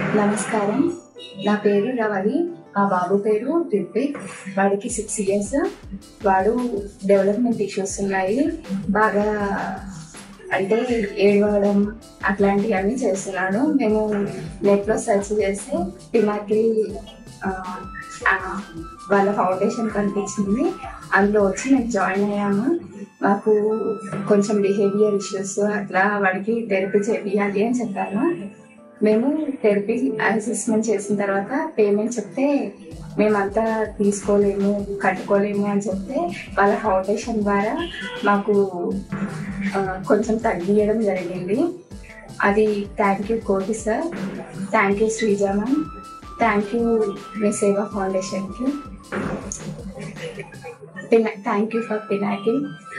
నమస్కారం నా పేరు రవలి మా బాబు పేరు రిత్విక్ వాడికి సిక్స్ ఇయర్స్ వాడు డెవలప్మెంట్ ఇష్యూస్ ఉన్నాయి బాగా అంటే ఏడవడం అట్లాంటివన్నీ చేస్తున్నాడు మేము నెట్లో సెర్చ్ చేసి పినాకి వాళ్ళ ఫౌండేషన్ కనిపించింది అందులో వచ్చి మేము జాయిన్ అయ్యాము మాకు కొంచెం బిహేవియర్ ఇష్యూస్ అట్లా వాడికి థెరపీ చేయాలి అని చెప్పారు మేము థెరపీ అసెస్మెంట్ చేసిన తర్వాత పేమెంట్ చెప్తే మేమంతా తీసుకోలేము కట్టుకోలేము అని చెప్తే వాళ్ళ ఫౌండేషన్ ద్వారా మాకు ఆ, కొంచెం తగ్గియడం జరిగింది అది thank you Koti sir thank you Sreeja ma'am thank you మీ సేవా ఫౌండేషన్కి థ్యాంక్ యూ ఫర్ పినాకిల్